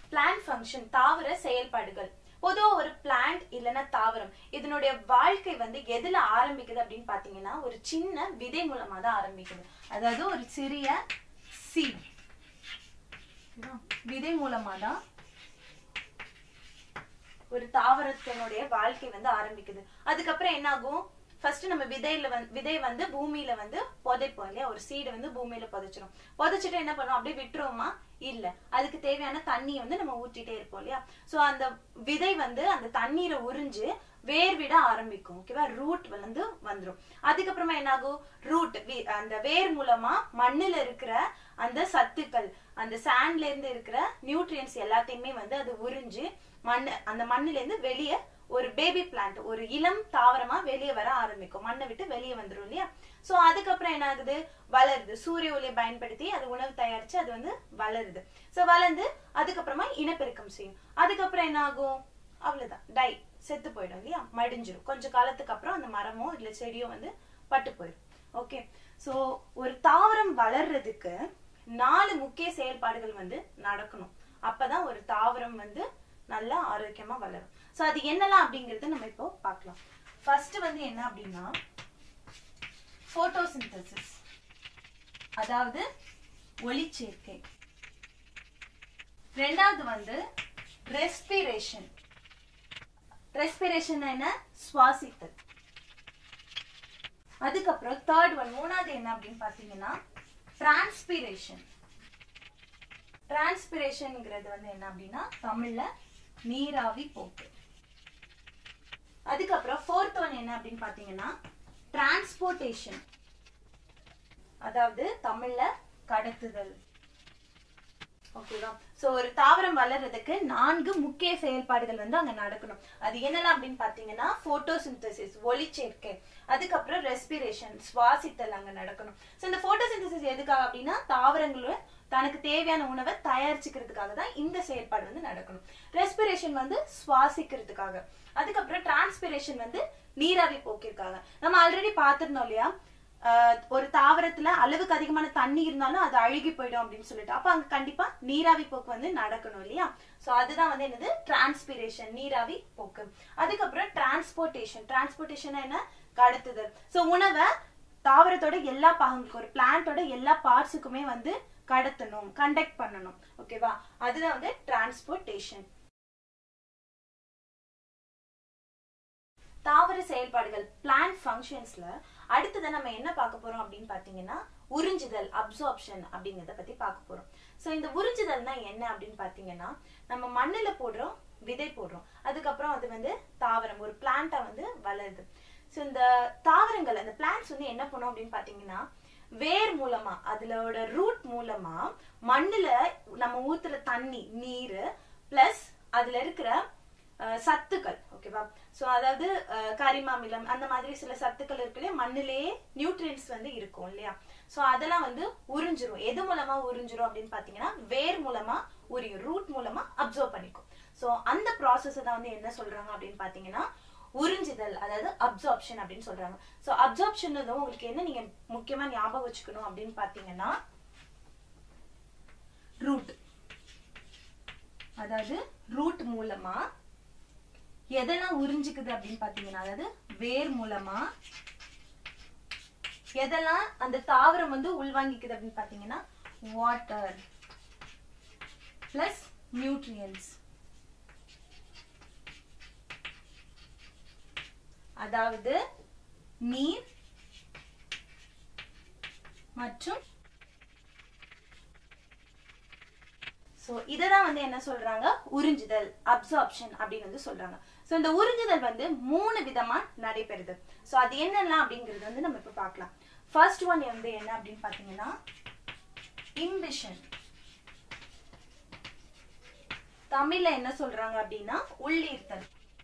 plant function தாவர செயல்பாடுகள் பொதுவா ஒரு பிளான்ட் இல்லைன்னா தாவரம் இதனுடைய வாழ்க்கை வந்து எதுல ஆரம்பிக்குது அப்படின்னு பாத்தீங்கன்னா ஒரு சின்ன விதை மூலமா தான் ஆரம்பிக்குது அதாவது ஒரு சிறிய சீட் விதை மூலமா தான் ஒரு தாவரத்தினுடைய வாழ்க்கை வந்து ஆரம்பிக்குது அதுக்கப்புறம் என்ன ஆகும் ஃபர்ஸ்ட் நம்ம விதையில வந்து விதை வந்து பூமியில வந்து புதைப்போம் இல்லையா ஒரு சீடு வந்து பூமியில புதைச்சிரும் புதைச்சிட்டு என்ன பண்ணுவோம் அப்படியே விட்டுருவோமா இல்ல அதுக்கு தேவையான தண்ணியை வந்து நம்ம ஊற்றிட்டே இருப்போம் இல்லையா சோ அந்த விதை வந்து அந்த தண்ணீரை உறிஞ்சு வேர் விட ஆரம்பிக்கும் ஓகேவா ரூட் வந்து வந்துரும் அதுக்கப்புறமா என்ன ஆகும் ரூட் அந்த வேர் மூலமா மண்ணுல இருக்கிற அந்த சத்துக்கள் அந்த சாண்ட்ல இருந்து இருக்கிற நியூட்ரியன்ஸ் எல்லாத்தையுமே வந்து அது உறிஞ்சு மண்ணு அந்த மண்ணுல இருந்து வெளியே ஒரு பேபி பிளான்ட் ஒரு இளம் தாவரமா வெளியே வர ஆரம்பிக்கும் மண்ணை விட்டு வெளியே வந்துரும் இல்லையா சோ அதுக்கப்புறம் என்ன ஆகுது வளருது சூரிய ஒளியை பயன்படுத்தி அது உணவு தயாரிச்சு அது வந்து வளருது சோ வளர்ந்து அதுக்கப்புறமா இனப்பெருக்கம் செய்யும் அதுக்கப்புறம் என்ன ஆகும் அவ்வளவுதான் டை செத்து போயிடும் இல்லையா மடிஞ்சிரும் கொஞ்ச காலத்துக்கு அப்புறம் அந்த மரமோ இல்ல செடியோ வந்து பட்டு போயிடும் ஓகே சோ ஒரு தாவரம் வளர்றதுக்கு நாலு முக்கிய செயல்பாடுகள் வந்து நடக்கணும் அப்பதான் ஒரு தாவரம் வந்து நல்லா ஆரோக்கியமா வளரும் சோ அது என்னலாம் அப்படிங்கறது நம்ம இப்போ பார்க்கலாம் ஃபர்ஸ்ட் வந்து என்ன அப்படின்னா போட்டோசிந்தசிஸ் அதாவது ஒளிச்சேர்க்கை ரெண்டாவது வந்து ரெஸ்பிரேஷன் ரெஸ்பிரேஷன் என்ன சுவாசித்தல் அதுக்கப்புறம் தேர்ட் ஒன் மூணாவது என்ன அப்படின்னு பாத்தீங்கன்னா டிரான்ஸ்பிரேஷன் டிரான்ஸ்பிரேஷன்ங்கிறது வந்து என்ன அப்படின்னா தமிழ்ல நீராவி போக்கு அதுக்கப்புறம் ஃபோர்த் ஒன் என்ன அப்படின்னு பாத்தீங்கன்னா டிரான்ஸ்போர்டேஷன் அதாவது தமிழ்ல கடத்துதல் ஓகேவா சோ ஒரு தாவரம் வளர்றதுக்கு நான்கு முக்கிய செயல்பாடுகள் வந்து அங்க நடக்கணும் அது என்னலாம் அப்படின்னு பாத்தீங்கன்னா போட்டோசிந்தசிஸ் ஒளிச்சேர்க்கை அதுக்கப்புறம் ரெஸ்பிரேஷன் சுவாசித்தல் அங்க நடக்கணும் சோ இந்த போட்டோசிந்தசிஸ் எதுக்காக அப்படின்னா தாவரங்களோட தனக்கு தேவையான உணவை தயாரிச்சுக்கிறதுக்காக தான் இந்த செயல்பாடு வந்து நடக்கணும் ரெஸ்பிரேஷன் வந்து சுவாசிக்கிறதுக்காக அதுக்கப்புறம் டிரான்ஸ்பிரேஷன் வந்து நீராவி போக்கிற்காக நம்ம ஆல்ரெடி பார்த்திருந்தோம் இல்லையா ஆஹ் ஒரு தாவரத்துல அளவுக்கு அதிகமான தண்ணி இருந்தாலும் அது அழுகி போயிடும் அப்படின்னு சொல்லிட்டு அப்ப அங்க கண்டிப்பா நீராவி போக்கு வந்து நடக்கணும் இல்லையா சோ அதுதான் வந்து என்னது டிரான்ஸ்பிரேஷன் நீராவி போக்கு அதுக்கப்புறம் டிரான்ஸ்போர்டேஷன் டிரான்ஸ்போர்டேஷன் என்ன கடத்துதல் சோ உணவை தாவரத்தோட எல்லா பாகங்களுக்கும் ஒரு பிளான்ட்டோட எல்லா பார்ட்ஸுக்குமே வந்து கடத்தணும் கண்டக்ட் பண்ணணும் ஓகேவா அதுதான் வந்து டிரான்ஸ்போர்டேஷன் தாவர செயல்பாடுகள் பிளான்ட் ஃபங்க்ஷன்ஸ்ல அடுத்ததை நம்ம என்ன பார்க்க போறோம் அப்படின்னு பாத்தீங்கன்னா உறிஞ்சுதல் அப்சார்ப்ஷன் அப்படிங்கறத பத்தி பார்க்க போறோம் சோ இந்த உறிஞ்சுதல்னா என்ன அப்படின்னு பாத்தீங்கன்னா நம்ம மண்ணுல போடுறோம் விதை போடுறோம் அதுக்கப்புறம் அது வந்து தாவரம் ஒரு பிளான்ட்டா வந்து வளருது சோ இந்த தாவரங்கள் அந்த பிளான்ட்ஸ் வந்து என்ன பண்ணும் அப்படின்னு பாத்தீங்கன்னா வேர் மூலமா அதுலோட ரூட் மூலமா மண்ணுல நம்ம ஊத்துற தண்ணி நீர் பிளஸ் அதுல இருக்கிற அஹ், சத்துக்கள் ஓகேவா சோ அதாவது அஹ், கரிமாமிலம் அந்த மாதிரி சில சத்துக்கள் இருக்கு இல்லையா மண்ணிலேயே நியூட்ரியன்ஸ் வந்து இருக்கும் இல்லையா சோ அதெல்லாம் வந்து உறிஞ்சிரும் எது மூலமா உறிஞ்சிரும் அப்படின்னு பாத்தீங்கன்னா வேர் மூலமா உரியும் ரூட் மூலமா அப்சர்வ் பண்ணிக்கும் சோ அந்த ப்ராசஸ் தான் வந்து என்ன சொல்றாங்க அப்படின்னு பாத்தீங்கன்னா உறிஞ்சுதல் அதாவது அப்சார்ப்ஷன் அப்படின்னு சொல்றாங்க சோ அப்சார்ப்ஷன் உங்களுக்கு என்ன நீங்க முக்கியமா ஞாபகம் வச்சுக்கணும் அப்படின்னு பாத்தீங்கன்னா ரூட் அதாவது ரூட் மூலமா எதெல்லாம் உறிஞ்சுக்குது அப்படின்னு பாத்தீங்கன்னா அதாவது வேர் மூலமா எதெல்லாம் அந்த தாவரம் வந்து உள்வாங்கிக்குது அப்படின்னு பாத்தீங்கன்னா வாட்டர் பிளஸ் நியூட்ரியன்ஸ் அதாவது நீர் மற்றும் சோ இததான் வந்து என்ன சொல்றாங்க உறிஞ்சுதல் அப்சார்ப்ஷன் அப்படின்னு வந்து சொல்றாங்க சோ இந்த உறிஞ்சுதல் வந்து மூணு விதமா நடைபெறுது சோ அது என்னெல்லாம் அப்படிங்கறது வந்து நம்ம இப்ப பார்க்கலாம் ஃபர்ஸ்ட் ஒன் வந்து என்ன அப்படின்னு பாத்தீங்கன்னா இம்பிஷன் தமிழ்ல என்ன சொல்றாங்க அப்படின்னா உள்ளீர்த்தல்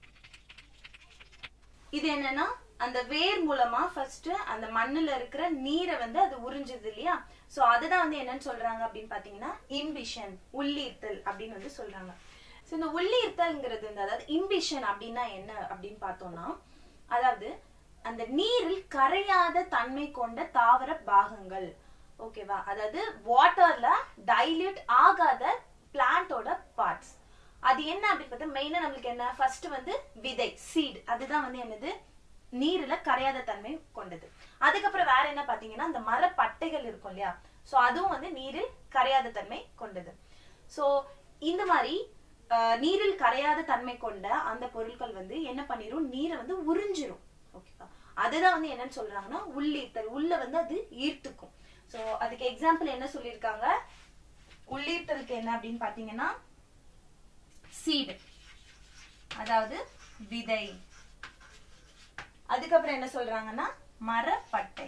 இது என்னன்னா அந்த வேர் மூலமா ஃபர்ஸ்ட் அந்த மண்ணுல இருக்கிற நீரை வந்து அது உறிஞ்சுது இல்லையா சோ அதுதான் வந்து என்னன்னு சொல்றாங்க அப்படின்னு பாத்தீங்கன்னா இம்பிஷன் உள்ளீர்த்தல் அப்படின்னு வந்து சொல்றாங்க சோ இந்த உள்ளீர்த்தல்ங்கிறது வந்து அதாவது இம்பிஷன் அப்படின்னா என்ன அப்படின்னு பார்த்தோம்னா அதாவது அந்த நீரில் கரையாத தன்மை கொண்ட தாவர பாகங்கள் ஓகேவா அதாவது வாட்டர்ல டைல்யூட் ஆகாத பிளான்ட் பிளான்ட்டோட பார்ட்ஸ் அது என்ன அப்படின்னு பார்த்தா மெயினா நம்மளுக்கு என்ன ஃபர்ஸ்ட் வந்து விதை சீட் அதுதான் வந்து என்னது நீர்ல கரையாத தன்மை கொண்டது அதுக்கப்புறம் வேற என்ன பாத்தீங்கன்னா அந்த மரப்பட்டைகள் இருக்கும் இல்லையா சோ அதுவும் வந்து நீரில் கரையாத தன்மை கொண்டது சோ இந்த மாதிரி ஆஹ், நீரில் கரையாத தன்மை கொண்ட அந்த பொருட்கள் வந்து என்ன பண்ணிரும் நீரை வந்து உறிஞ்சிரும் ஓகேவா அதுதான் வந்து என்னன்னு சொல்றாங்கன்னா உள்ளீர்த்தல் உள்ள வந்து அது ஈர்த்துக்கும் சோ அதுக்கு எக்ஸாம்பிள் என்ன சொல்லியிருக்காங்க உள்ளீர்த்தலுக்கு என்ன அப்படின்னு பாத்தீங்கன்னா சீடு அதாவது விதை அதுக்கப்புறம் என்ன சொல்றாங்கன்னா மரப்பட்டை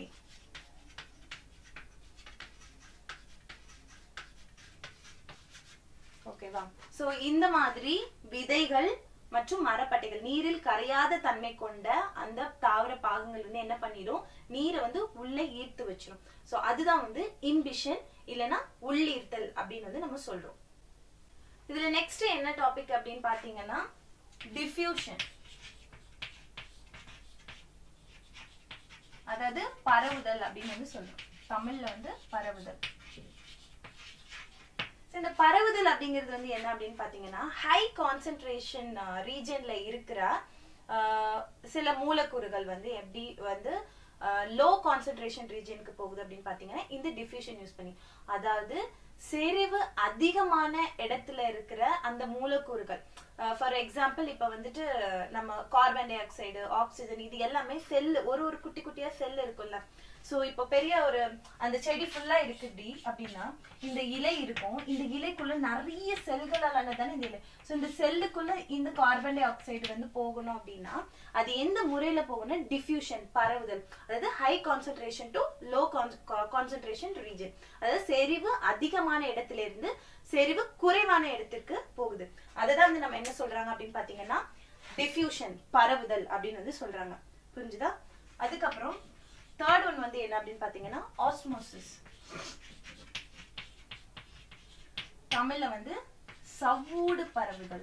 ஓகேவா சோ இந்த மாதிரி விதைகள் மற்றும் மரப்பட்டைகள் நீரில் கரையாத தன்மை கொண்ட அந்த தாவர பாகங்கள் வந்து என்ன பண்ணிடும் நீரை வந்து உள்ளே ஈர்த்து வச்சிடும் சோ அதுதான் வந்து இம்பிஷன் இல்லைன்னா உள்ளீர்த்தல் அப்படின்னு வந்து நம்ம சொல்றோம் இதுல நெக்ஸ்ட் என்ன டாபிக் அப்படின்னு பாத்தீங்கன்னா டிஃப்யூஷன் அதாவது பரவுதல் அப்படின்னு வந்து சொல்றோம் தமிழ்ல வந்து பரவுதல் So, இந்த பரவுதல் அப்படிங்கிறது வந்து என்ன அப்படின்னு பாத்தீங்கன்னா ஹை கான்சென்ட்ரேஷன் ரீஜன்ல இருக்கிற ஆஹ், சில மூலக்கூறுகள் வந்து எப்படி வந்து லோ கான்சென்ட்ரேஷன் ரீஜனுக்கு போகுது அப்படின்னு பாத்தீங்கன்னா இந்த டிஃப்யூஷன் யூஸ் பண்ணி அதாவது செறிவு அதிகமான இடத்துல இருக்கிற அந்த மூலக்கூறுகள் ஃபார் எக்ஸாம்பிள் இப்ப வந்துட்டு நம்ம கார்பன் டை ஆக்சைடு ஆக்சிஜன் இது எல்லாமே செல் ஒரு ஒரு குட்டி குட்டியா செல் இருக்கும்ல சோ இப்போ பெரிய ஒரு அந்த செடி ஃபுல்லா இருக்கு இப்படி அப்படின்னா இந்த இலை இருக்கும் இந்த இலைக்குள்ள நிறைய செல்களால தானே இந்த இலை சோ இந்த செல்லுக்குள்ள இந்த கார்பன் டை ஆக்சைடு வந்து போகணும் அப்படின்னா அது எந்த முறையில போகணும் டிஃப்யூஷன் பரவுதல் அதாவது high concentration to low concentration region அதாவது செறிவு அதிகமான இடத்துல இருந்து செறிவு குறைவான இடத்திற்கு போகுது அதுதான் வந்து நம்ம என்ன சொல்றாங்க அப்படின்னு பாத்தீங்கன்னா டிஃப்யூஷன் பரவுதல் அப்படின்னு வந்து சொல்றாங்க புரிஞ்சுதா அதுக்கப்புறம் தேர்ட் ஒன் வந்து என்ன அப்படின்னு பாத்தீங்கன்னா ஆஸ்மோசிஸ் தமிழ்ல வந்து சவ்வூடு பரவுதல்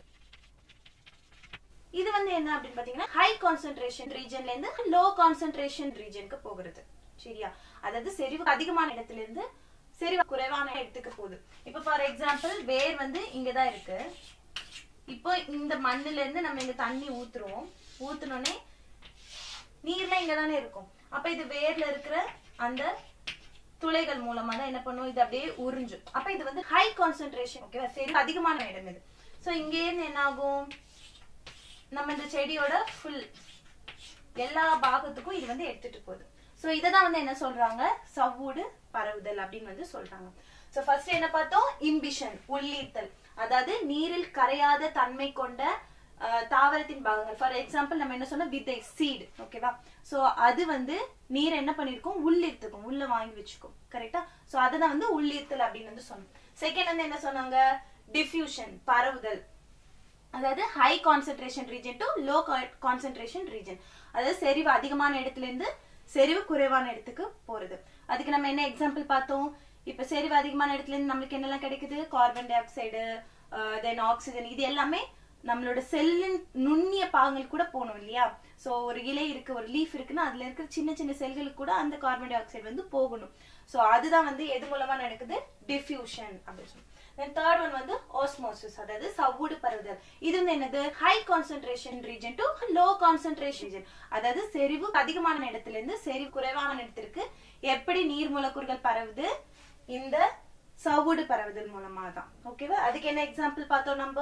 இது வந்து என்ன அப்படின்னு பாத்தீங்கன்னா ஹை கான்சென்ட்ரேஷன் ரீஜன்ல இருந்து லோ கான்சென்ட்ரேஷன் ரீஜனுக்கு போகிறது சரியா அதாவது செறிவு அதிகமான இடத்துல இருந்து செறிவு குறைவான இடத்துக்கு போகுது இப்போ ஃபார் எக்ஸாம்பிள் வேர் வந்து இங்கதான் இருக்கு இப்போ இந்த மண்ணுல இருந்து நம்ம இங்க தண்ணி ஊத்துருவோம் ஊத்துனோடனே நீர்லாம் இங்க தானே இருக்கும் அப்ப இது வேர்ல இருக்கிற அந்த துளைகள் மூலமா தான் என்ன பண்ணும் இது அப்படியே உறிஞ்சும் அப்ப இது வந்து ஹை கான்சென்ட்ரேஷன் ஓகேவா சரி அதிகமான இடம் இது சோ இங்கே இருந்து என்ன ஆகும் நம்ம இந்த செடியோட ஃபுல் எல்லா பாகத்துக்கும் இது வந்து எடுத்துட்டு போகுது சோ இததான் வந்து என்ன சொல்றாங்க சவ்வூடு பரவுதல் அப்படின்னு வந்து சொல்றாங்க சோ ஃபர்ஸ்ட் என்ன பார்த்தோம் இம்பிஷன் உள்ளீர்த்தல் அதாவது நீரில் கரையாத தன்மை கொண்ட அஹ், தாவரத்தின் பாகங்கள் ஃபார் எக்ஸாம்பிள் நம்ம என்ன சொன்னோம் விதை சீடு ஓகேவா சோ அது வந்து நீர் என்ன பண்ணிருக்கும் உள்ளீர்த்துக்கும் உள்ள வாங்கி வச்சுக்கும் கரெக்டா சோ அதுதான் வந்து உள்ளீர்த்தல் அப்படின்னு வந்து சொன்னோம் செகண்ட் வந்து என்ன சொன்னாங்க டிஃப்யூஷன் பரவுதல் அதாவது high concentration region to low concentration region அதாவது செறிவு அதிகமான இடத்துல இருந்து செறிவு குறைவான இடத்துக்கு போறது அதுக்கு நம்ம என்ன எக்ஸாம்பிள் பார்த்தோம் இப்ப செறிவு அதிகமான இடத்துல இருந்து நம்மளுக்கு என்னெல்லாம் கிடைக்குது carbon dioxide then oxygen இது எல்லாமே நம்மளோட செல்லின் நுண்ணிய பாகங்கள் கூட போகணும் இல்லையா சோ ஒரு இலை இருக்கு ஒரு லீஃப் இருக்குன்னா அதுல இருக்கிற சின்ன சின்ன செல்களுக்கு கூட அந்த கார்பன் டை ஆக்சைடு வந்து போகணும் சோ அதுதான் வந்து எது மூலமா நடக்குது டிஃப்யூஷன் அப்படின்னு சொல்லி தென் தேர்ட் ஒன் வந்து ஆஸ்மோசிஸ் அதாவது சவ்வூடு பரவுதல் இது வந்து என்னது high concentration region to low concentration region அதாவது செறிவு அதிகமான இடத்துல இருந்து செறிவு குறைவான இடத்திற்கு எப்படி நீர் மூலக்கூறுகள் பரவுது இந்த சவ்வூடு பரவுதல் மூலமா தான் ஓகேவா அதுக்கு என்ன எக்ஸாம்பிள் பார்த்தோம் நம்ம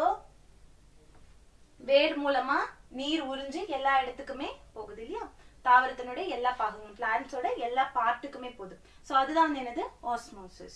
வேர் மூலமா நீர் உறிஞ்சு எல்லா இடத்துக்குமே போகுது இல்லையா தாவரத்தினுடைய எல்லா பாகங்களும் பிளான்ஸோட எல்லா பார்ட்டுக்குமே போகுது சோ அதுதான் வந்து என்னது ஆஸ்மோசிஸ்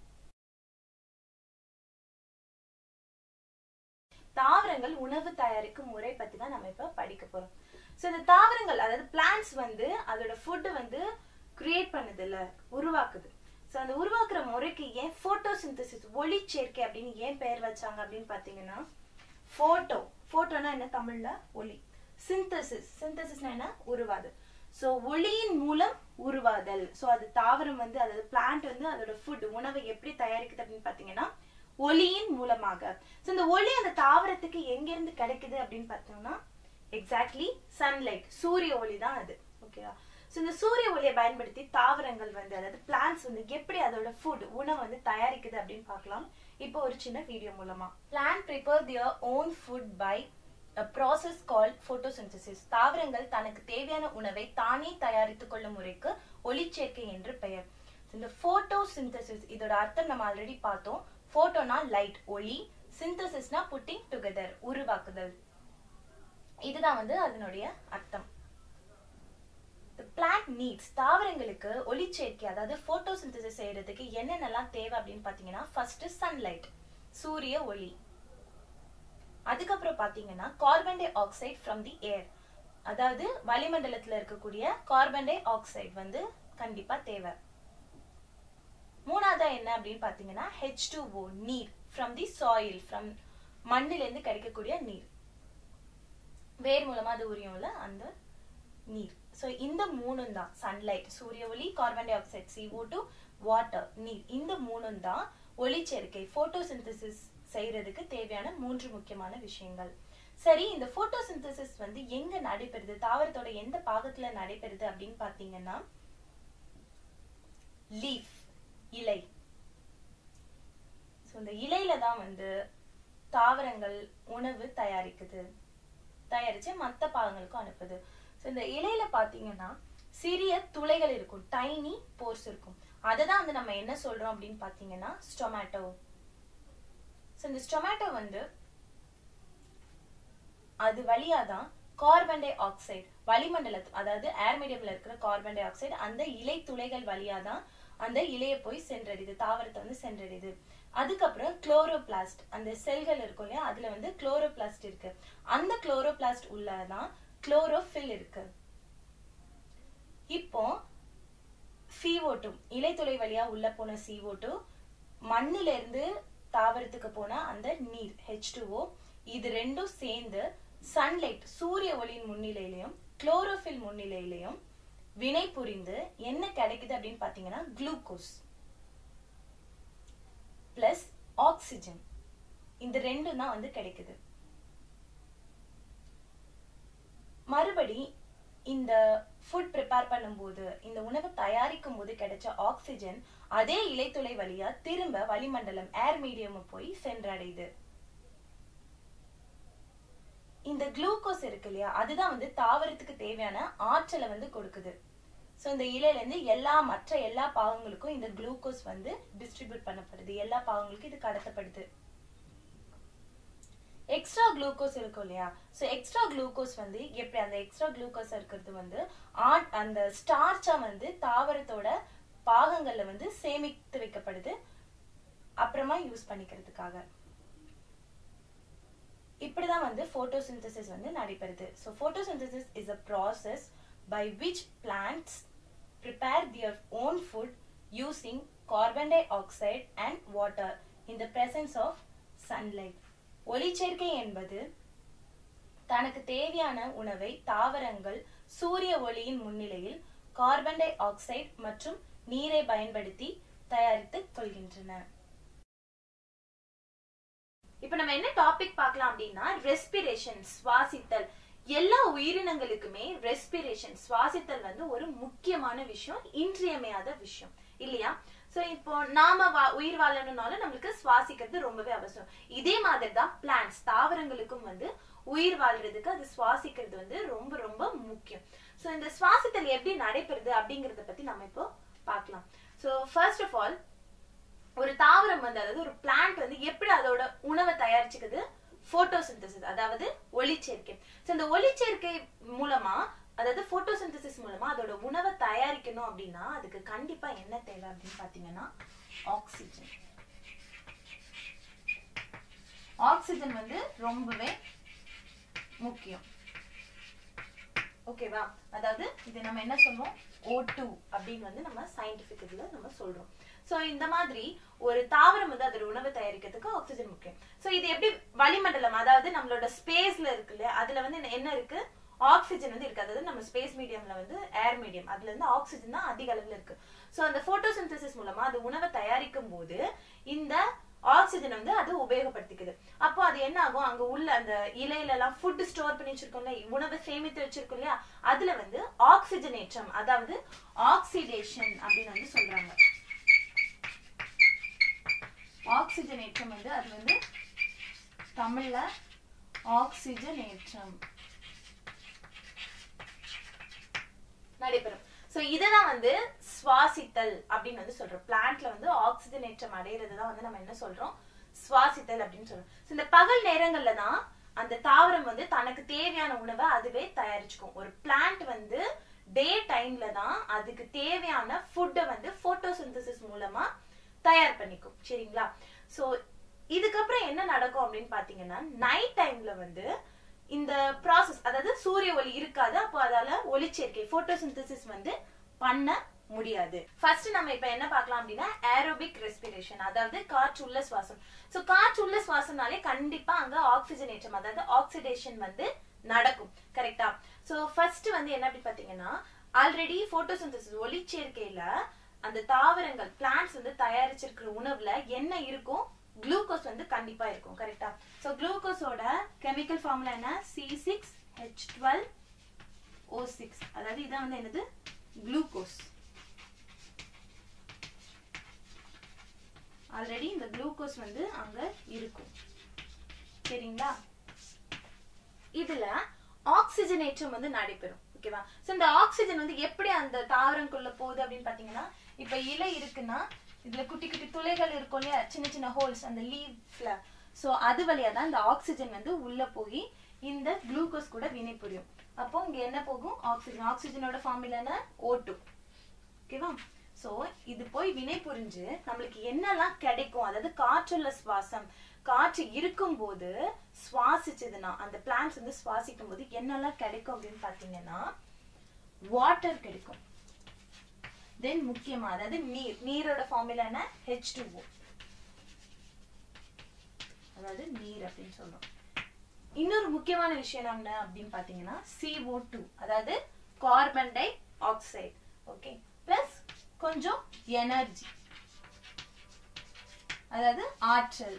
தாவரங்கள் உணவு தயாரிக்கும் முறை பத்தி தான் நம்ம இப்ப படிக்க போறோம் சோ இந்த தாவரங்கள் அதாவது பிளான்ஸ் வந்து அதோட ஃபுட் வந்து கிரியேட் பண்ணுது இல்ல உருவாக்குது சோ அந்த உருவாக்குற முறைக்கு ஏன் போட்டோசிந்தசிஸ் ஒளி சேர்க்கை அப்படின்னு ஏன் பெயர் வச்சாங்க அப்படின்னு பாத்தீங்கன்னா போட்டோ போட்டோனா என்ன தமிழ்ல ஒளி சிந்தசிஸ் சிந்தசிஸ்னா என்ன உருவாது சோ ஒளியின் மூலம் உருவாதல் சோ அது தாவரம் வந்து அதாவது பிளான்ட் வந்து அதோட ஃபுட் உணவை எப்படி தயாரிக்குது அப்படின்னு பாத்தீங்கன்னா ஒளியின் மூலமாக சோ இந்த ஒளி அந்த தாவரத்துக்கு எங்க இருந்து கிடைக்குது அப்படின்னு பார்த்தோம்னா எக்ஸாக்ட்லி சன்லைட் சூரிய ஒளி தான் அது ஓகேவா ஸோ இந்த சூரிய ஒளியை பயன்படுத்தி தாவரங்கள் வந்து அதாவது பிளான்ஸ் வந்து எப்படி அதோட ஃபுட் உணவு வந்து தயாரிக்குது அப்படின்னு பார்க்கலாம் இப்போ ஒரு சின்ன வீடியோ மூலமா plants prepare their own food by process call photosynthesis தாவரங்கள் தனக்கு தேவையான உணவை தானே தயாரித்துக் கொள்ளும் முறைக்கு ஒளிச்சேர்க்கை என்று பெயர் இந்த photosynthesis இதோட அர்த்தம் நம்ம ஆல்ரெடி பார்த்தோம் போட்டோனா லைட் ஒளி சிந்தசிஸ்னா புட்டிங் டுகெதர் உருவாக்குதல் இதுதான் வந்து அதனுடைய அர்த்தம் பிளான்ட் நீட்ஸ் தாவரங்களுக்கு ஒளிச்சேர்க்கை அதாவது போட்டோசிந்தசிஸ் செய்யறதுக்கு என்னென்னலாம் தேவை அப்படின்னு பாத்தீங்கன்னா ஃபர்ஸ்ட் சன்லைட் சூரிய ஒளி அதுக்கப்புறம் பாத்தீங்கன்னா carbon dioxide from the air அதாவது வளிமண்டலத்துல இருக்கக்கூடிய கார்பன் டை ஆக்சைடு வந்து கண்டிப்பா தேவை மூணாவதா என்ன அப்படின்னு பாத்தீங்கன்னா ஹெச் டூ ஓ நீர் ஃப்ரம் தி சாயில் ஃப்ரம் மண்ணிலிருந்து கிடைக்கக்கூடிய நீர் வேர் மூலமா அது உரியும்ல அந்த நீர் ஸோ இந்த மூணும் தான் சன்லைட் சூரிய ஒளி carbon dioxide CO two water நீர் இந்த மூணும் தான் ஒளிச்சேர்க்கை போட்டோசிந்தசிஸ் செய்யறதுக்கு தேவையான மூன்று முக்கியமான விஷயங்கள் சரி இந்த போட்டோசிந்தசிஸ் வந்து எங்க நடைபெறுது தாவரத்தோட எந்த பாகத்துல நடைபெறுது அப்படின்னு பாத்தீங்கன்னா லீஃப் இலை ஸோ இந்த இலையில தான் வந்து தாவரங்கள் உணவு தயாரிக்குது தயாரிச்சு மத்த பாகங்களுக்கும் அனுப்புது ஸோ இந்த இலையில பாத்தீங்கன்னா சிறிய துளைகள் இருக்கும் டைனி போர்ஸ் இருக்கும் அதை தான் வந்து நம்ம என்ன சொல்றோம் அப்படின்னு பாத்தீங்கன்னா ஸ்டொமேட்டோ ஸோ இந்த ஸ்டொமேட்டோ வந்து அது வழியா தான் கார்பன் டை ஆக்சைடு வளிமண்டலத்து அதாவது ஏர் மீடியம்ல இருக்கிற கார்பன் டை ஆக்சைடு அந்த இலை துளைகள் வழியா தான் அந்த இலையை போய் சென்றடையுது தாவரத்தை வந்து சென்றடையுது அதுக்கப்புறம் குளோரோபிளாஸ்ட் அந்த செல்கள் இருக்கும் இல்லையா அதுல வந்து குளோரோபிளாஸ்ட் இருக்கு அந்த குளோரோபிளாஸ்ட் உள்ளதான் குளோரோஃபில் இருக்கு இப்போ CO2 டூ இலைத்துளை வழியா உள்ள போன CO2 டூ மண்ணில இருந்து தாவரத்துக்கு போன அந்த நீர் ஹெச் இது ரெண்டும் சேர்ந்து சன்லைட் சூரிய ஒளியின் முன்னிலையிலையும் குளோரோஃபில் முன்னிலையிலையும் வினை புரிந்து என்ன கிடைக்குது அப்படின்னு பாத்தீங்கன்னா குளுக்கோஸ் பிளஸ் ஆக்சிஜன் இந்த ரெண்டும் தான் வந்து கிடைக்குது மறுபடி இந்த ஃபுட் ப்ரிப்பேர் பண்ணும்போது இந்த உணவு தயாரிக்கும் போது கிடைச்ச ஆக்சிஜன் அதே இலைத்துளை வழியா திரும்ப வளிமண்டலம் ஏர் மீடியம் போய் சென்றடையுது இந்த குளுக்கோஸ் இருக்கு இல்லையா அதுதான் வந்து தாவரத்துக்கு தேவையான ஆற்றலை வந்து கொடுக்குது ஸோ இந்த இலையில இருந்து எல்லா மற்ற எல்லா பாகங்களுக்கும் இந்த குளுக்கோஸ் வந்து டிஸ்ட்ரிபியூட் பண்ணப்படுது எல்லா பாகங்களுக்கும் இது கடத்தப்படுது எக்ஸ்ட்ரா குளுக்கோஸ் இருக்கும் இல்லையா ஸோ எக்ஸ்ட்ரா குளுக்கோஸ் வந்து எப்படி அந்த எக்ஸ்ட்ரா குளுக்கோஸ் இருக்கிறது வந்து ஆட் அந்த ஸ்டார்ச்சா வந்து தாவரத்தோட பாகங்கள்ல வந்து சேமித்து வைக்கப்படுது அப்புறமா யூஸ் பண்ணிக்கிறதுக்காக இப்படிதான் வந்து photosynthesis வந்து நடைபெறுது so photosynthesis is a process by which plants prepare their own food using carbon dioxide and water in the presence of sunlight ஒளிச்சேர்க்கை என்பது தனக்கு தேவையான உணவை தாவரங்கள் சூரிய ஒளியின் முன்னிலையில் கார்பன் டை ஆக்சைடு மற்றும் நீரை பயன்படுத்தி தயாரித்துக் கொள்கின்றன இப்ப நம்ம என்ன டாபிக் பார்க்கலாம் அப்படின்னா ரெஸ்பிரேஷன் சுவாசித்தல் எல்லா உயிரினங்களுக்குமே ரெஸ்பிரேஷன் சுவாசித்தல் வந்து ஒரு முக்கியமான விஷயம் இன்றியமையாத விஷயம் இல்லையா சோ இப்போ நாம வா- உயிர் வாழணும்னாலும் நம்மளுக்கு சுவாசிக்கிறது ரொம்பவே அவசியம் இதே மாதிரி தான் பிளான்ஸ் தாவரங்களுக்கும் வந்து உயிர் வாழ்றதுக்கு அது சுவாசிக்கிறது வந்து ரொம்ப ரொம்ப முக்கியம் சோ இந்த சுவாசித்தல் எப்படி நடைபெறுது அப்படிங்கறத பத்தி நம்ம இப்போ பார்க்கலாம் சோ ஃபர்ஸ்ட் ஆஃப் ஆல் ஒரு தாவரம் வந்து அதாவது ஒரு பிளான்ட் வந்து எப்படி அதோட உணவை தயாரிச்சுக்குது போட்டோசிந்தசிஸ் அதாவது ஒளிச்சேர்க்கை சோ இந்த ஒளிச்சேர்க்கை மூலமா அதாவது போட்டோசிந்தசிஸ் மூலமா அதோட உணவை தயாரிக்கணும் அப்படின்னா அதுக்கு கண்டிப்பா என்ன தேவை அப்படின்னு பாத்தீங்கன்னா ஆக்சிஜன் ஆக்சிஜன் வந்து ரொம்பவே முக்கியம் ஓகேவா அதாவது இது நம்ம என்ன சொல்றோம் ஓ டூ அப்படின்னு வந்து நம்ம சயின்டிபிக் இதுல நம்ம சொல்றோம் சோ இந்த மாதிரி ஒரு தாவரம் வந்து அதோட உணவு தயாரிக்கிறதுக்கு ஆக்சிஜன் முக்கியம் சோ இது எப்படி வளிமண்டலம் அதாவது நம்மளோட ஸ்பேஸ்ல இருக்குல்ல அதுல வந்து என்ன- என்ன இருக்கு ஆக்சிஜன் வந்து இருக்கு அதாவது நம்ம ஸ்பேஸ் மீடியம்ல வந்து ஏர் மீடியம் அதுல இருந்து ஆக்சிஜன் தான் அதிக அளவுல இருக்கு சோ அந்த போட்டோசிந்தசிஸ் மூலமா அது உணவை தயாரிக்கும் போது இந்த ஆக்சிஜன் வந்து அது உபயோகப்படுத்திக்குது அப்போ அது என்ன ஆகும் அங்க உள்ள அந்த இலையில எல்லாம் ஃபுட் ஸ்டோர் பண்ணி வச்சிருக்கோம்ல உணவை சேமித்து வச்சிருக்கோம் இல்லையா அதுல வந்து ஆக்சிஜனேற்றம் அதாவது ஆக்சிடேஷன் அப்படின்னு வந்து சொல்றாங்க ஆக்சிஜனேற்றம் வந்து அது வந்து தமிழ்ல ஆக்சிஜனேற்றம் நடைபெறும் சோ இததான் வந்து சுவாசித்தல் அப்படின்னு வந்து சொல்றோம் பிளான்ட்ல வந்து ஆக்சிஜனேற்றம் அடையிறது தான் வந்து நம்ம என்ன சொல்றோம் சுவாசித்தல் அப்படின்னு சொல்றோம் So, இந்த பகல் நேரங்கள்ல தான் அந்த தாவரம் வந்து தனக்கு தேவையான உணவை அதுவே தயாரிச்சுக்கும் ஒரு பிளான்ட் வந்து டே டைம்ல தான் அதுக்கு தேவையான ஃபுட்டை வந்து போட்டோசிந்தசிஸ் மூலமா தயார் பண்ணிக்கும் சரிங்களா சோ இதுக்கப்புறம் என்ன நடக்கும் அப்படின்னு பாத்தீங்கன்னா நைட் டைம்ல வந்து இந்த ப்ராசஸ் அதாவது சூரிய ஒளி இருக்காது அப்போ அதால ஒளிச்சேர்க்கை போட்டோசிந்தசிஸ் வந்து பண்ண முடியாது ஃபர்ஸ்ட் நம்ம இப்ப என்ன பார்க்கலாம் அப்படின்னா ஏரோபிக் ரெஸ்பிரேஷன் அதாவது காற்றுள்ள சுவாசம் சோ காற்றுள்ள சுவாசம்னாலே கண்டிப்பா அங்க ஆக்சிஜனேற்றம் அதாவது ஆக்சிடேஷன் வந்து நடக்கும் கரெக்டா சோ ஃபர்ஸ்ட் வந்து என்ன அப்படி பாத்தீங்கன்னா ஆல்ரெடி போட்டோசிந்தசிஸ் ஒளிச்சேர்க்கையில அந்த தாவரங்கள் பிளான்ட்ஸ் வந்து தயாரிச்சிருக்கிற உணவுல என்ன இருக்கும் குளுக்கோஸ் வந்து கண்டிப்பா இருக்கும் கரெக்டா சோ குளுக்கோஸோட கெமிக்கல் ஃபார்முலா என்ன C six H twelve O six அதாவது இதான் வந்து என்னது குளுக்கோஸ் ஆல்ரெடி இந்த குளுக்கோஸ் வந்து அங்க இருக்கும் சரிங்களா இதுல ஆக்சிஜனேற்றம் வந்து நடைபெறும் ஓகேவா சோ இந்த ஆக்சிஜன் வந்து எப்படி அந்த தாவரங்குள்ள போகுது அப்படின்னு பாத்தீங்கன்னா இப்ப இலை இருக்குன்னா இதுல குட்டி குட்டி துளைகள் இருக்கும் இல்லையா சின்ன சின்ன ஹோல்ஸ் அந்த லீவ்ஸ்ல சோ அது வழியா தான் இந்த ஆக்சிஜன் வந்து உள்ள போய் இந்த குளுக்கோஸ் கூட வினை புரியும் அப்போ இங்க என்ன போகும் ஆக்சிஜன் ஆக்சிஜனோட ஃபார்முலா என்ன O2 ஓகேவா சோ இது போய் வினை புரிஞ்சு நம்மளுக்கு என்னெல்லாம் கிடைக்கும் அதாவது காற்றுள்ள சுவாசம் காற்று இருக்கும்போது சுவாசிச்சதுன்னா அந்த பிளான்ஸ் வந்து சுவாசிக்கும் போது என்னெல்லாம் கிடைக்கும் அப்படின்னு பாத்தீங்கன்னா வாட்டர் கிடைக்கும் தென் முக்கியமா அதாவது நீர் நீரோட ஃபார்முலா என்ன ஹெச் அதாவது நீர் அப்படின்னு சொல்றோம் இன்னொரு முக்கியமான விஷயம் என்ன அப்படின்னு பாத்தீங்கன்னா CO2 டூ அதாவது carbon dioxide okay plus கொஞ்சம் எனர்ஜி அதாவது ஆற்றல்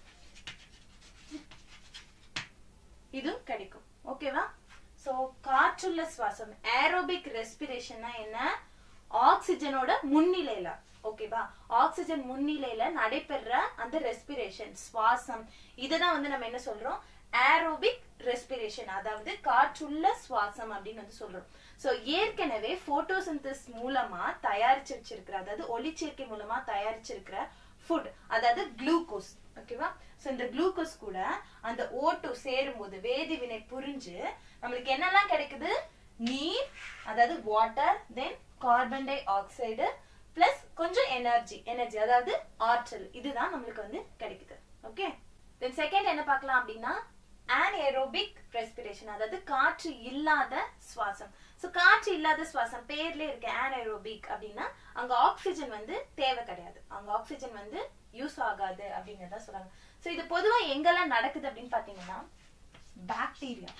இதுவும் கிடைக்கும் ஓகேவா சோ காற்றுள்ள சுவாசம் ஏரோபிக் ரெஸ்பிரேஷன்னா என்ன ஆக்சிஜனோட முன்னிலையில ஓகேவா ஆக்சிஜன் முன்னிலையில நடைபெற அந்த ரெஸ்பிரேஷன் சுவாசம் இததான் வந்து நம்ம என்ன சொல்றோம் ஏரோபிக் ரெஸ்பிரேஷன் அதாவது காற்றுள்ள சுவாசம் அப்படின்னு வந்து சொல்றோம் சோ ஏற்கனவே போட்டோசிந்தஸ் மூலமா தயாரிச்சு வச்சிருக்கிற அதாவது ஒளிச்சேர்க்கை மூலமா தயாரிச்சிருக்கிற ஃபுட் அதாவது குளுக்கோஸ் ஓகேவா சோ இந்த குளுக்கோஸ் கூட அந்த O2 சேரும்போது வேதி வினை புரிஞ்சு நம்மளுக்கு என்னெல்லாம் கிடைக்குது நீர் அதாவது water then carbon dioxide plus கொஞ்சம் எனர்ஜி எனர்ஜி அதாவது ஆற்றல் இதுதான் நம்மளுக்கு வந்து கிடைக்குது ஓகே தென் செகண்ட் என்ன பார்க்கலாம் அப்படின்னா anaerobic ரெஸ்பிரேஷன் அதாவது காற்று இல்லாத சுவாசம் சோ காற்று இல்லாத சுவாசம் பேர்ல இருக்க anaerobic அப்படின்னா அங்க ஆக்சிஜன் வந்து தேவை கிடையாது அங்க ஆக்சிஜன் வந்து யூஸ் ஆகாது அப்படிங்கறத சொல்றாங்க சோ இது பொதுவா எங்கெல்லாம் நடக்குது அப்படின்னு பாத்தீங்கன்னா பாக்டீரியா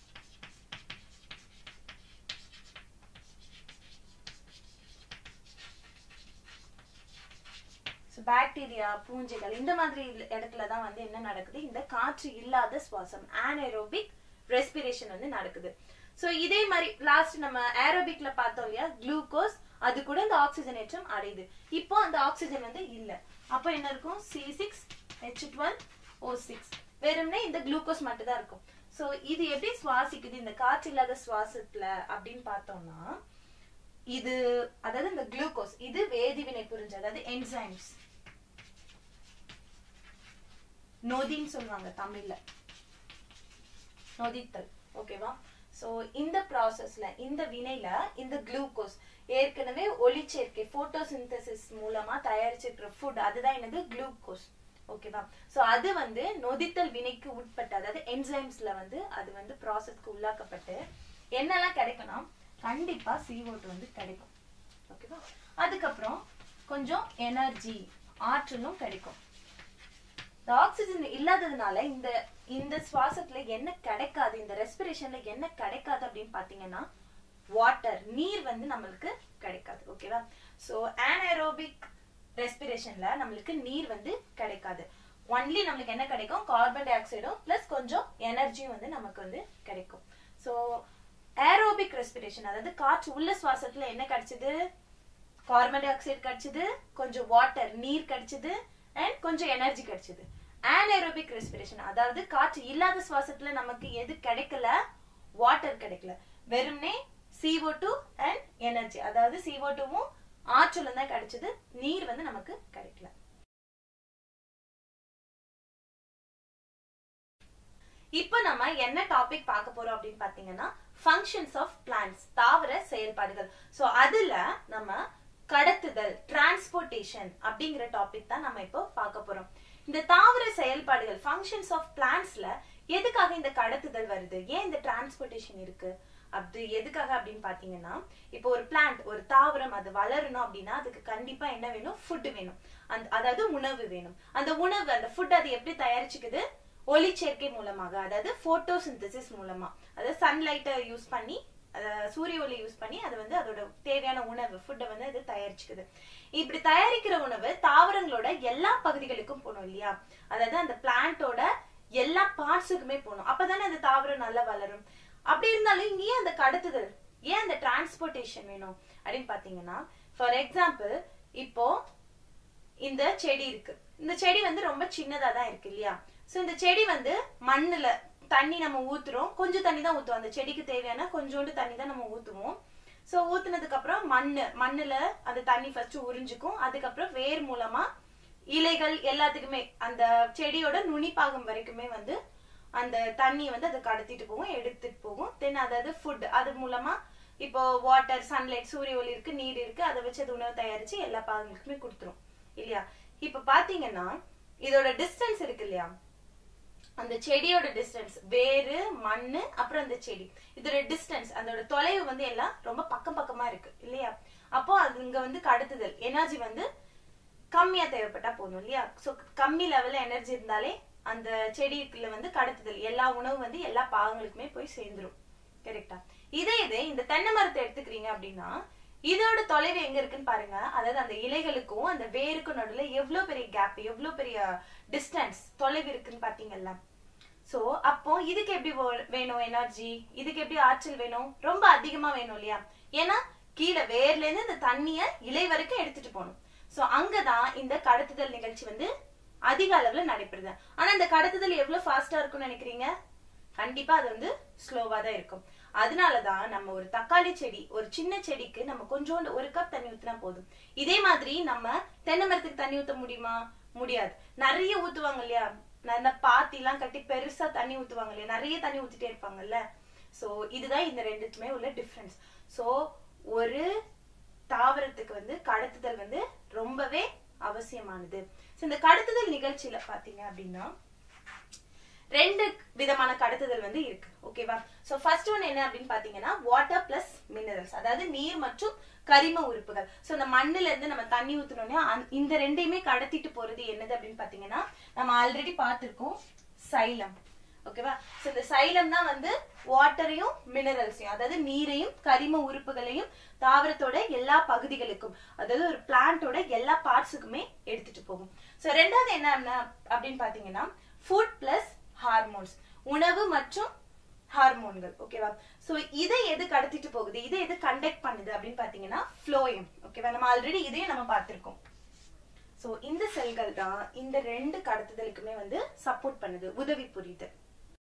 பாக்டீரியா பூஞ்சைகள் இந்த மாதிரி இடத்துல தான் வந்து என்ன நடக்குது இந்த காற்று இல்லாத சுவாசம் anaerobic ரெஸ்பிரேஷன் வந்து நடக்குது சோ இதே மாதிரி லாஸ்ட் நம்ம ஏரோபிக்ல பார்த்தோம் இல்லையா குளுக்கோஸ் அது கூட இந்த ஆக்சிஜனேற்றம் அடையுது இப்போ அந்த ஆக்சிஜன் வந்து இல்ல அப்போ என்ன இருக்கும் C six H twelve O six வெறும்னே இந்த குளுக்கோஸ் மட்டும் தான் இருக்கும் சோ இது எப்படி சுவாசிக்குது இந்த காற்று இல்லாத சுவாசத்துல அப்படின்னு பார்த்தோம்னா இது அதாவது இந்த குளுக்கோஸ் இது வேதிவினை புரிஞ்சு அதாவது என்சைம்ஸ் நொதின்னு சொல்லுவாங்க தமிழ்ல நொதித்தல் ஓகேவா சோ இந்த ப்ராசஸ்ல இந்த வினையில இந்த குளுக்கோஸ் ஏற்கனவே ஒளிச்சேர்க்கை போட்டோசிந்தசிஸ் மூலமா தயாரிச்சிருக்கிற ஃபுட் அதுதான் என்னது குளுக்கோஸ் ஓகேவா சோ அது வந்து நொதித்தல் வினைக்கு உட்பட்டு அதாவது என்சைம்ஸ்ல வந்து அது வந்து ப்ராசஸ்க்கு உள்ளாக்கப்பட்டு என்னெல்லாம் கிடைக்கும்னா கண்டிப்பா CO2 வந்து கிடைக்கும் ஓகேவா அதுக்கப்புறம் கொஞ்சம் எனர்ஜி ஆற்றலும் கிடைக்கும் இந்த ஆக்சிஜன் இல்லாததுனால இந்த இந்த சுவாசத்துல என்ன கிடைக்காது இந்த ரெஸ்பிரேஷன்ல என்ன கிடைக்காது அப்படின்னு பாத்தீங்கன்னா வாட்டர் நீர் வந்து நம்மளுக்கு கிடைக்காது ஓகேவா சோ anaerobic ரெஸ்பிரேஷன்ல நம்மளுக்கு நீர் வந்து கிடைக்காது ஒன்லி நம்மளுக்கு என்ன கிடைக்கும் கார்பன் டை ஆக்சைடும் பிளஸ் கொஞ்சம் எனர்ஜியும் வந்து நமக்கு வந்து கிடைக்கும் ஸோ ஏரோபிக் ரெஸ்பிரேஷன் அதாவது காற்று உள்ள சுவாசத்துல என்ன கிடைச்சது கார்பன் டை ஆக்சைடு கிடைச்சது கொஞ்சம் வாட்டர் நீர் கிடைச்சது அண்ட் கொஞ்சம் எனர்ஜி கிடைச்சது anaerobic ரெஸ்பிரேஷன் அதாவது காற்று இல்லாத சுவாசத்துல நமக்கு எது கிடைக்கல வாட்டர் கிடைக்கல வெறும்னே CO2 டூ அண்ட் எனர்ஜி அதாவது CO2 டூவும் ஆற்றலும் தான் கிடைச்சது நீர் வந்து நமக்கு கிடைக்கல இப்போ நம்ம என்ன டாபிக் பார்க்க போறோம் அப்படின்னு பாத்தீங்கன்னா ஃபங்க்ஷன்ஸ் ஆஃப் பிளான்ஸ் தாவர செயல்பாடுகள் சோ அதுல நம்ம கடத்துதல் டிரான்ஸ்போர்ட்டேஷன் அப்படிங்கிற டாபிக் தான் நம்ம இப்போ பார்க்க போறோம் இந்த தாவர செயல்பாடுகள் ஃபங்க்ஷன்ஸ் ஆஃப் பிளான்ஸ்ல எதுக்காக இந்த கடத்துதல் வருது ஏன் இந்த டிரான்ஸ்போர்ட்டேஷன் இருக்கு அது எதுக்காக அப்படின்னு பாத்தீங்கன்னா இப்போ ஒரு பிளான்ட் ஒரு தாவரம் அது வளரணும் அப்படின்னா அதுக்கு கண்டிப்பா என்ன வேணும் ஃபுட் வேணும் அந்த அதாவது உணவு வேணும் அந்த உணவு அந்த ஃபுட் அது எப்படி தயாரிச்சுக்குது ஒளிச்சேர்க்கை மூலமாக அதாவது போட்டோசிந்தசிஸ் மூலமா அதாவது சன்லைட்டை யூஸ் பண்ணி அஹ் சூரிய ஒளி யூஸ் பண்ணி அது வந்து அதோட தேவையான உணவு ஃபுட்டை வந்து அது தயாரிச்சுக்குது இப்படி தயாரிக்கிற உணவு தாவரங்களோட எல்லா பகுதிகளுக்கும் போகணும் இல்லையா அதாவது அந்த பிளான்ட்டோட எல்லா பார்ட்ஸுக்குமே போகணும் அப்பதானே அந்த தாவரம் நல்லா வளரும் அப்படி இருந்தாலும் இங்க ஏன் அந்த கடத்துதல் ஏன் அந்த டிரான்ஸ்போர்ட்டேஷன் வேணும் அப்படின்னு பாத்தீங்கன்னா ஃபார் எக்ஸாம்பிள் இப்போ இந்த செடி இருக்கு இந்த செடி வந்து ரொம்ப சின்னதா தான் இருக்கு இல்லையா சோ இந்த செடி வந்து மண்ணுல தண்ணி நம்ம ஊத்துறோம் கொஞ்சம் தண்ணி தான் ஊத்துவோம் அந்த செடிக்கு தேவையான கொஞ்சோண்டு தண்ணி தான் நம்ம ஊத்துவோம் சோ ஊத்துனதுக்கு அப்புறம் மண்ணு மண்ணுல அந்த தண்ணி ஃபர்ஸ்ட் உறிஞ்சுக்கும் அதுக்கப்புறம் வேர் மூலமா இலைகள் எல்லாத்துக்குமே அந்த செடியோட நுனிப்பாகம் வரைக்குமே வந்து அந்த தண்ணி வந்து அதை கடத்திட்டு போகும் எடுத்துட்டு போகும் தென் அதாவது ஃபுட் அது மூலமா இப்போ வாட்டர் சன்லைட் சூரிய ஒளி இருக்கு நீர் இருக்கு அதை வச்சு அது உணவு தயாரிச்சு எல்லா பாகங்களுக்குமே கொடுத்துரும் இல்லையா இப்ப பாத்தீங்கன்னா இதோட டிஸ்டன்ஸ் இருக்கு இல்லையா அந்த செடியோட டிஸ்டன்ஸ் வேறு மண்ணு அப்புறம் அந்த செடி இதோட டிஸ்டன்ஸ் அதோட தொலைவு வந்து எல்லாம் ரொம்ப பக்கம் பக்கமா இருக்கு இல்லையா அப்போ அது இங்க வந்து கடத்துதல் எனர்ஜி வந்து கம்மியா தேவைப்பட்டா போதும் இல்லையா சோ கம்மி லெவல்ல எனர்ஜி இருந்தாலே அந்த செடிக்குள்ள வந்து கடத்துதல் எல்லா உணவு வந்து எல்லா பாகங்களுக்குமே போய் சேர்ந்துரும் கரெக்டா இதே இது இந்த தென்னை மரத்தை எடுத்துக்கிறீங்க அப்படின்னா இதோட தொலைவு எங்க இருக்குன்னு பாருங்க அதாவது அந்த இலைகளுக்கும் அந்த வேருக்கும் நடுவுல எவ்வளவு பெரிய கேப் எவ்வளவு பெரிய டிஸ்டன்ஸ் தொலைவு இருக்குன்னு பாத்தீங்கல்ல சோ அப்போ இதுக்கு எப்படி வே- வேணும் எனர்ஜி இதுக்கு எப்படி ஆற்றல் வேணும் ரொம்ப அதிகமா வேணும் இல்லையா ஏன்னா கீழே வேர்ல இருந்து இந்த தண்ணிய இலை வரைக்கும் எடுத்துட்டு போகணும் சோ அங்கதான் இந்த கடத்துதல் நிகழ்ச்சி வந்து அதிக அளவுல நடைபெறுது ஆனா இந்த கடத்துதல் எவ்வளவு ஃபாஸ்டா இருக்கும்னு நினைக்கிறீங்க கண்டிப்பா அது வந்து ஸ்லோவா தான் இருக்கும் அதனாலதான் நம்ம ஒரு தக்காளி செடி ஒரு சின்ன செடிக்கு நம்ம கொஞ்சோண்டு ஒரு கப் தண்ணி ஊத்தினா போதும் இதே மாதிரி நம்ம தென்னை மரத்துக்கு தண்ணி ஊத்த முடியுமா முடியாது நிறைய ஊத்துவாங்க இல்லையா நல்ல பாத்தி எல்லாம் கட்டி பெருசா தண்ணி ஊத்துவாங்க இல்லையா நிறைய தண்ணி ஊத்திட்டே இருப்பாங்கல்ல சோ இதுதான் இந்த ரெண்டுக்குமே உள்ள டிஃபரன்ஸ் சோ ஒரு தாவரத்துக்கு வந்து கடத்துதல் வந்து ரொம்பவே அவசியமானது சோ இந்த கடத்துதல் நிகழ்ச்சியில பாத்தீங்க அப்படின்னா ரெண்டு விதமான கடத்துதல் வந்து இருக்கு ஓகேவா சோ ஃபர்ஸ்ட் ஒன் என்ன அப்படின்னு பாத்தீங்கன்னா வாட்டர் பிளஸ் மினரல்ஸ் அதாவது நீர் மற்றும் கரிம உறுப்புகள் சோ இந்த மண்ணுல இருந்து நம்ம தண்ணி ஊத்துனோம்னா அந்த- இந்த ரெண்டையுமே கடத்திட்டு போறது என்னது அப்படின்னு பாத்தீங்கன்னா நம்ம ஆல்ரெடி பார்த்திருக்கோம் சைலம் ஓகேவா சோ இந்த சைலம் தான் வந்து வாட்டரையும் மினரல்ஸையும் அதாவது நீரையும் கரிம உறுப்புகளையும் தாவரத்தோட எல்லா பகுதிகளுக்கும் அதாவது ஒரு பிளான்ட்டோட எல்லா பார்ட்ஸுக்குமே எடுத்துட்டு போகும் சோ ரெண்டாவது என்ன அப்படின்னா- அப்படின்னு பாத்தீங்கன்னா ஃபுட் பிளஸ் ஹார்மோன்ஸ் உணவு மற்றும் ஹார்மோன்கள் ஓகேவா சோ இதை எது கடத்திட்டு போகுது இதை எது கண்டக்ட் பண்ணுது அப்படின்னு பாத்தீங்கன்னா ஃப்ளோயம் ஓகேவா நம்ம ஆல்ரெடி இதையும் நம்ம பார்த்திருக்கோம் சோ இந்த செல்கள் தான் இந்த ரெண்டு கடத்துதலுக்குமே வந்து சப்போர்ட் பண்ணுது உதவி புரியுது